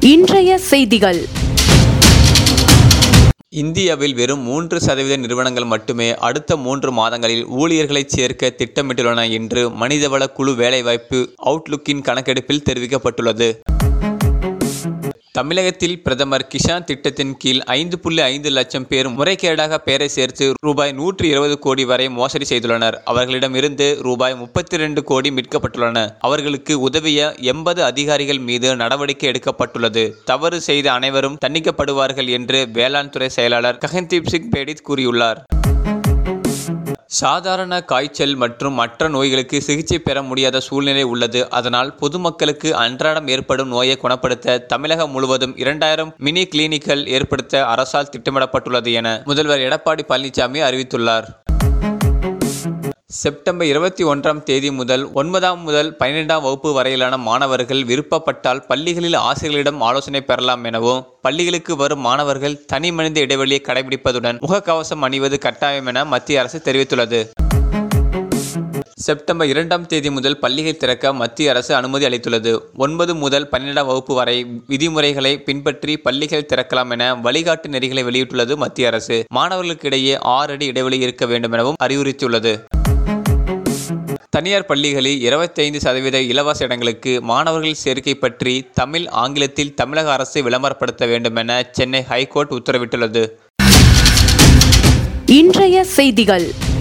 இன்றைய செய்திகள் இந்தியாவில் வெறும் மூன்று சதவீத நிறுவனங்கள் மட்டுமே அடுத்த மூன்று மாதங்களில் ஊழியர்களை சேர்க்க திட்டமிட்டுள்ளன என்று மனிதவள குழு வேலைவாய்ப்பு அவுட்லுக்கின் கணக்கெடுப்பில் தெரிவிக்கப்பட்டுள்ளது தமிழகத்தில் பிரதமர் கிஷான் திட்டத்தின் கீழ் ஐந்து புள்ளி ஐந்து லட்சம் பேர் முறைகேடாக பெயரை சேர்த்து ரூபாய் நூற்றி இருபது கோடி வரை மோசடி செய்துள்ளனர் அவர்களிடமிருந்து ரூபாய் முப்பத்தி ரெண்டு கோடி மீட்கப்பட்டுள்ளன அவர்களுக்கு உதவிய எண்பது அதிகாரிகள் மீது நடவடிக்கை எடுக்கப்பட்டுள்ளது தவறு செய்த அனைவரும் தண்டிக்கப்படுவார்கள் என்று வேளாண் துறை செயலாளர் ககன்தீப் சிங் பேடித் கூறியுள்ளார் சாதாரண காய்ச்சல் மற்றும் மற்ற நோய்களுக்கு சிகிச்சை பெற முடியாத சூழ்நிலை உள்ளது அதனால் பொதுமக்களுக்கு அன்றாடம் ஏற்படும் நோயை குணப்படுத்த தமிழகம் முழுவதும் இரண்டாயிரம் மினி கிளினிக்கள் ஏற்படுத்த அரசால் திட்டமிடப்பட்டுள்ளது என முதல்வர் எடப்பாடி பழனிசாமி அறிவித்துள்ளார் செப்டம்பர் இருபத்தி ஒன்றாம் தேதி முதல் ஒன்பதாம் முதல் பன்னிரெண்டாம் வகுப்பு வரையிலான மாணவர்கள் விருப்பப்பட்டால் பள்ளிகளில் ஆசிரியர்களிடம் ஆலோசனை பெறலாம் எனவும் பள்ளிகளுக்கு வரும் மாணவர்கள் தனி மனித இடைவெளியை கடைபிடிப்பதுடன் முகக்கவசம் அணிவது கட்டாயம் என மத்திய அரசு தெரிவித்துள்ளது செப்டம்பர் இரண்டாம் தேதி முதல் பள்ளிகள் திறக்க மத்திய அரசு அனுமதி அளித்துள்ளது ஒன்பது முதல் பன்னிரெண்டாம் வகுப்பு வரை விதிமுறைகளை பின்பற்றி பள்ளிகள் திறக்கலாம் என வழிகாட்டு நெறிகளை வெளியிட்டுள்ளது மத்திய அரசு மாணவர்களுக்கிடையே ஆறு அடி இடைவெளி இருக்க வேண்டும் எனவும் அறிவுறுத்தியுள்ளது தனியார் பள்ளிகளில் இருபத்தைந்து சதவீத இலவச இடங்களுக்கு மாணவர்கள் சேர்க்கை பற்றி தமிழ் ஆங்கிலத்தில் தமிழக அரசு விளம்பரப்படுத்த வேண்டும் என சென்னை ஹைகோர்ட் உத்தரவிட்டுள்ளது இன்றைய செய்திகள்